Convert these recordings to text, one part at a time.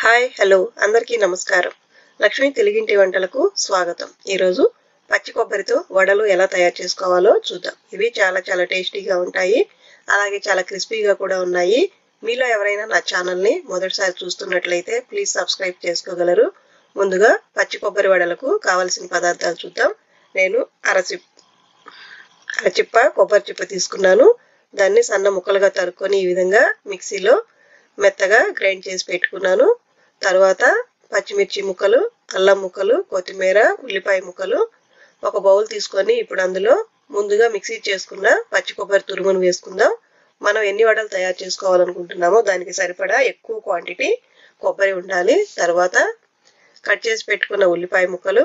hi hello అందరికీ నమస్కారం లక్ష్మీ తెలుగింటి వంటలకు స్వాగతం ఈరోజు పచ్చి కొబ్బరితో వడలు ఎలా తయారు చేసుకోవాలో చూద్దాం ఇవి చాలా చాలా టేస్టీగా ఉంటాయి అలాగే చాలా క్రిస్పీగా కూడా ఉన్నాయి మీలో ఎవరైనా నా ఛానల్ని మొదటిసారి చూస్తున్నట్లయితే ప్లీజ్ సబ్స్క్రైబ్ చేసుకోగలరు ముందుగా పచ్చి కొబ్బరి వడలకు కావలసిన పదార్థాలు చూద్దాం నేను అరచిప్ అరచిప్ప కొబ్బరి చిప్ప తీసుకున్నాను దాన్ని సన్న ముక్కలుగా తరుక్కొని ఈ విధంగా మిక్సీలో మెత్తగా గ్రైండ్ చేసి పెట్టుకున్నాను తర్వాత పచ్చిమిర్చి ముక్కలు అల్లం ముక్కలు కొత్తిమీర ఉల్లిపాయ ముక్కలు ఒక బౌల్ తీసుకొని ఇప్పుడు అందులో ముందుగా మిక్సీ చేసుకున్న పచ్చి కొబ్బరి తురుమును వేసుకుందాం మనం ఎన్ని వడలు తయారు చేసుకోవాలనుకుంటున్నామో దానికి సరిపడా ఎక్కువ క్వాంటిటీ కొబ్బరి ఉండాలి తర్వాత కట్ చేసి పెట్టుకున్న ఉల్లిపాయ ముక్కలు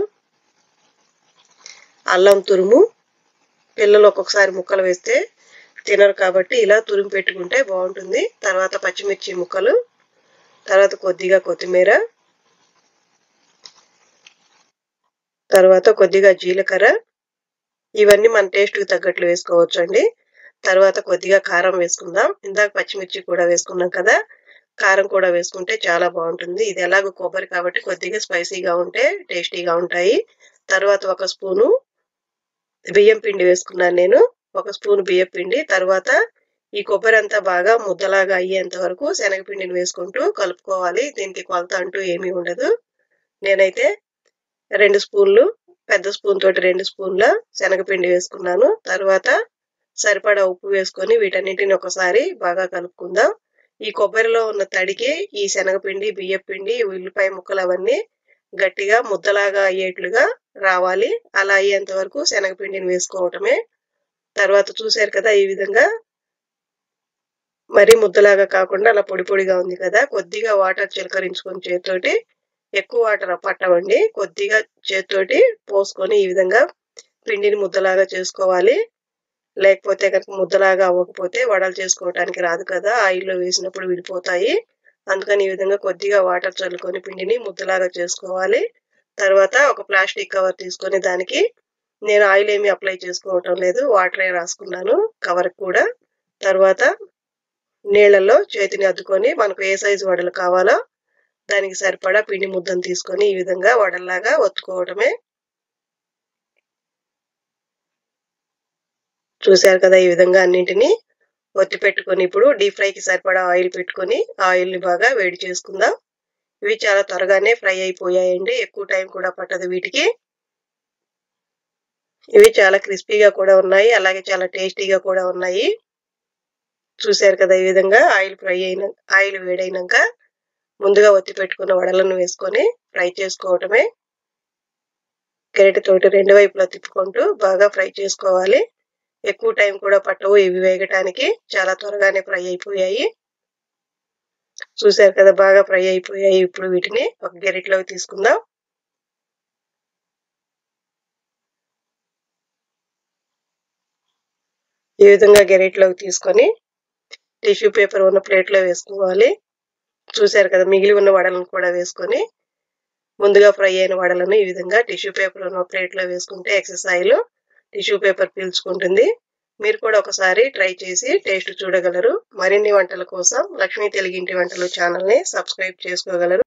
అల్లం తురుము పిల్లలు ఒక్కొక్కసారి ముక్కలు వేస్తే తినరు కాబట్టి ఇలా తురిమి పెట్టుకుంటే బాగుంటుంది తర్వాత పచ్చిమిర్చి ముక్కలు తర్వాత కొద్దిగా కొత్తిమీర తర్వాత కొద్దిగా జీలకర్ర ఇవన్నీ మన టేస్ట్కి తగ్గట్లు వేసుకోవచ్చు అండి తర్వాత కొద్దిగా కారం వేసుకుందాం ఇందాక పచ్చిమిర్చి కూడా వేసుకున్నాం కదా కారం కూడా వేసుకుంటే చాలా బాగుంటుంది ఇది ఎలాగో కొబ్బరి కాబట్టి కొద్దిగా స్పైసీగా ఉంటే టేస్టీగా ఉంటాయి తర్వాత ఒక స్పూను బియ్యం పిండి వేసుకున్నాను నేను ఒక స్పూన్ బియ్యం పిండి తర్వాత ఈ కొబ్బరి అంతా బాగా ముద్దలాగా అయ్యేంత వరకు శనగపిండిని వేసుకుంటూ కలుపుకోవాలి దీనికి కొలత అంటూ ఏమీ ఉండదు నేనైతే రెండు స్పూన్లు పెద్ద స్పూన్ తోటి రెండు స్పూన్ల శనగపిండి వేసుకున్నాను తర్వాత సరిపడా ఉప్పు వేసుకొని వీటన్నిటిని ఒకసారి బాగా కలుపుకుందాం ఈ కొబ్బరిలో ఉన్న తడికి ఈ శనగపిండి బియ్యం పిండి ఉల్లిపాయ ముక్కలు అవన్నీ గట్టిగా ముద్దలాగా అయ్యేట్లుగా రావాలి అలా అయ్యేంత వరకు శనగపిండిని వేసుకోవటమే తర్వాత చూశారు కదా ఈ విధంగా మరీ ముద్దలాగా కాకుండా అలా పొడి పొడిగా ఉంది కదా కొద్దిగా వాటర్ చిలకరించుకొని చేతితోటి ఎక్కువ వాటర్ పట్టవండి కొద్దిగా చేతితోటి పోసుకొని ఈ విధంగా పిండిని ముద్దలాగా చేసుకోవాలి లేకపోతే కనుక ముద్దలాగా అవ్వకపోతే వడలు చేసుకోవడానికి రాదు కదా ఆయిల్లో వేసినప్పుడు విడిపోతాయి అందుకని ఈ విధంగా కొద్దిగా వాటర్ చల్లుకొని పిండిని ముద్దలాగా చేసుకోవాలి తర్వాత ఒక ప్లాస్టిక్ కవర్ తీసుకొని దానికి నేను ఆయిల్ ఏమి అప్లై చేసుకోవటం లేదు వాటరే రాసుకున్నాను కవర్ కూడా తర్వాత నీళ్ళల్లో చేతిని అద్దుకొని మనకు ఏ సైజు వడలు కావాలో దానికి సరిపడా పిండి ముద్దను తీసుకొని ఈ విధంగా వడల్లాగా ఒత్తుకోవడమే చూశారు కదా ఈ విధంగా అన్నింటినీ ఒత్తి పెట్టుకొని ఇప్పుడు డీప్ ఫ్రైకి సరిపడా ఆయిల్ పెట్టుకొని ఆయిల్ని బాగా వేడి చేసుకుందాం ఇవి చాలా త్వరగానే ఫ్రై అయిపోయాయండి ఎక్కువ టైం కూడా పట్టదు వీటికి ఇవి చాలా క్రిస్పీగా కూడా ఉన్నాయి అలాగే చాలా టేస్టీగా కూడా ఉన్నాయి చూశారు కదా ఈ విధంగా ఆయిల్ ఫ్రై అయిన ఆయిల్ వేడైనాక ముందుగా ఒత్తి పెట్టుకున్న వడలను వేసుకొని ఫ్రై చేసుకోవటమే గరిటెతోటి రెండు వైపులా తిప్పుకుంటూ బాగా ఫ్రై చేసుకోవాలి ఎక్కువ టైం కూడా పట్టవు ఇవి వేగటానికి చాలా త్వరగానే ఫ్రై అయిపోయాయి చూశారు కదా బాగా ఫ్రై అయిపోయాయి ఇప్పుడు వీటిని ఒక గెరిట్లోకి తీసుకుందాం ఈ విధంగా గెరిట్లోకి తీసుకొని టిష్యూ పేపర్ ఉన్న ప్లేట్లో వేసుకోవాలి చూశారు కదా మిగిలి ఉన్న వడలను కూడా వేసుకొని ముందుగా ఫ్రై అయిన వడలను ఈ విధంగా టిష్యూ పేపర్ ఉన్న ప్లేట్లో వేసుకుంటే ఎక్సెస్ ఆయిల్ టిష్యూ పేపర్ పీల్చుకుంటుంది మీరు కూడా ఒకసారి ట్రై చేసి టేస్ట్ చూడగలరు మరిన్ని వంటల కోసం లక్ష్మీ తెలుగింటి వంటలు ఛానల్ని సబ్స్క్రైబ్ చేసుకోగలరు